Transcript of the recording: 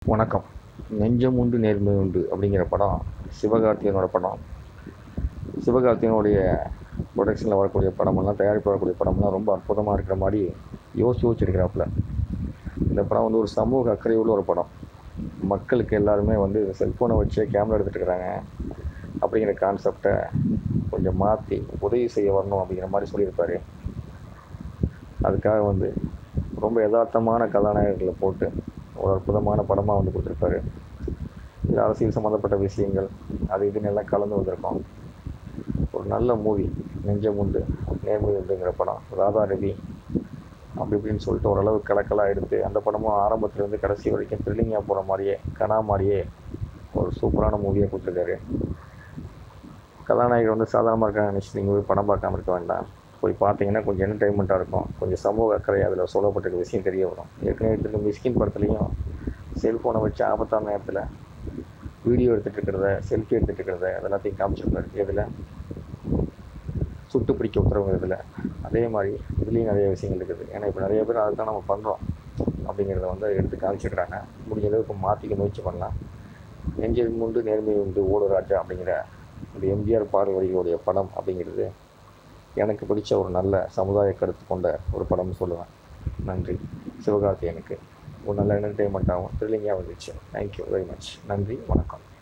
வணக்கம் நெஞ்சம் உண்டு நேர்மை உண்டு அப்படிங்கிற படம் சிவகார்த்திகேயனோட படம் சிவகார்த்திகேயனுடைய ப்ரொடக்ஷனில் வரக்கூடிய படமெல்லாம் தயாரிப்பு வரக்கூடிய படமெல்லாம் ரொம்ப அற்புதமாக இருக்கிற மாதிரி யோசிச்சு யோசிச்சிருக்கிறாப்புல இந்த படம் வந்து ஒரு சமூக அக்கறை உள்ள ஒரு படம் மக்களுக்கு எல்லாருமே வந்து செல்ஃபோனை வச்சு கேமரா எடுத்துகிட்டு இருக்கிறாங்க அப்படிங்கிற கான்செப்டை கொஞ்சம் மாற்றி உதவி செய்ய வரணும் அப்படிங்கிற மாதிரி சொல்லியிருப்பார் அதுக்காக வந்து ரொம்ப யதார்த்தமான கதாநாயகர்களை போட்டு ஒரு அற்புதமான படமாக வந்து கொடுத்துருப்பாரு இது அரசியல் சம்மந்தப்பட்ட விஷயங்கள் அது இதுன்னு எல்லாம் கலந்து வந்திருக்கோம் ஒரு நல்ல மூவி நெஞ்சம் உண்டு நேர்மை உண்டுங்கிற படம் ராதா ரவி அப்படி இப்படின்னு சொல்லிட்டு ஓரளவு கலக்கலாக எடுத்து அந்த படமும் ஆரம்பத்துலேருந்து கடைசி வரைக்கும் த்ரில்லிங்காக போகிற மாதிரியே கனா மாதிரியே ஒரு சூப்பரான மூவியை கொடுத்துருக்காரு கதாநாயகர் வந்து சாதாரணமாக இருக்காங்க நினச்சி நீங்கள் போய் படம் பார்க்காம இருக்க வேண்டாம் போய் பார்த்தீங்கன்னா கொஞ்சம் என்டர்டைன்மெண்ட்டாக இருக்கும் கொஞ்சம் சமூக அக்கறை அதில் சொல்லப்பட்டிருக்க விஷயம் தெரிய வரும் ஏற்கனவே எடுத்துருக்க மிஸ்கின் படத்துலையும் செல்ஃபோனை வச்சு ஆபத்தான நேரத்தில் வீடியோ எடுத்துகிட்டு இருக்கிறத செல்ஃபி எடுத்துகிட்டு இருக்கிறத அதெல்லாத்தையும் காமிச்சிருப்பாரு இதில் சுட்டு பிடிக்க உத்தரவு இதில் அதே மாதிரி இதுலேயும் நிறைய விஷயங்கள் இருக்குது ஏன்னா இப்போ நிறைய பேர் அதுதான் நம்ம பண்ணுறோம் அப்படிங்கிறத வந்து எடுத்து காமிச்சிடுறாங்க முடிஞ்ச அளவுக்கு மாற்றிக்க முயற்சி பண்ணலாம் நெஞ்சல் உண்டு நேர்மை உண்டு ஓடு ராஜா அப்படிங்கிற இந்த எம்ஜிஆர் பார்வதிகளுடைய படம் அப்படிங்கிறது எனக்கு பிடிச்ச ஒரு நல்ல சமுதாய கருத்து கொண்ட ஒரு படம்னு சொல்லுவேன் நன்றி சிவகார்த்திகேயனுக்கு ஒரு நல்ல என்டர்டெயின்மெண்ட்டாகவும் த்ரில்லிங்காக வந்துச்சு தேங்க்யூ வெரி மச் நன்றி வணக்கம்